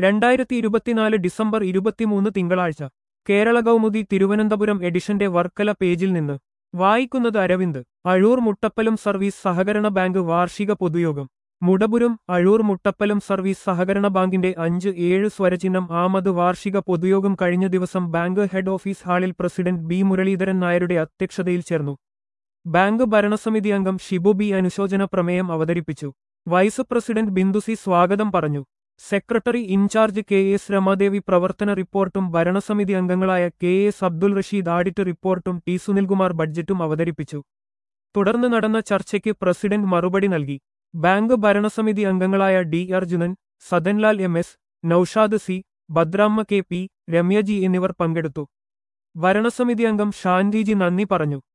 രണ്ടായിരത്തി ഇരുപത്തിനാല് ഡിസംബർ ഇരുപത്തിമൂന്ന് തിങ്കളാഴ്ച കേരള കൗമുദി തിരുവനന്തപുരം എഡിഷന്റെ വർക്കല പേജിൽ നിന്ന് വായിക്കുന്നത് അരവിന്ദ് അഴൂർ മുട്ടപ്പലും സർവീസ് സഹകരണ ബാങ്ക് വാർഷിക പൊതുയോഗം മുടപുരം അഴൂർ മുട്ടപ്പലം സർവീസ് സഹകരണ ബാങ്കിന്റെ അഞ്ച് ഏഴ് സ്വരചിഹ്നം ആമത് വാർഷിക പൊതുയോഗം കഴിഞ്ഞ ദിവസം ബാങ്ക് ഹെഡ് ഓഫീസ് ഹാളിൽ പ്രസിഡന്റ് ബി മുരളീധരൻ നായരുടെ അധ്യക്ഷതയിൽ ചേർന്നു ബാങ്ക് ഭരണസമിതി അംഗം ഷിബു ബി അനുശോചന പ്രമേയം അവതരിപ്പിച്ചു വൈസ് പ്രസിഡന്റ് ബിന്ദുസി സ്വാഗതം പറഞ്ഞു secretary in charge K S Ramadevi പ്രവർത്തന റിപ്പോർട്ടും ഭരണസമിതി അംഗങ്ങളായ K S Abdul Rasheed audit റിപ്പോർട്ടും ടി സുനിൽകുമാർ ബഡ്ജറ്റും അവതരിപ്പിച്ചു തുടർന്ന് നടന്ന ചർച്ചയ്ക്ക് പ്രസിഡന്റ് മറുപടി നൽകി ബാങ്ക് ഭരണസമിതി അംഗങ്ങളായ D Arjunan Sadanlal M S Noushad C Bhadramma K P Ramyaji എന്നിവർ പങ്കെടുത്തു ഭരണസമിതി അംഗം ഷാൻജിജി നന്ദി പറഞ്ഞു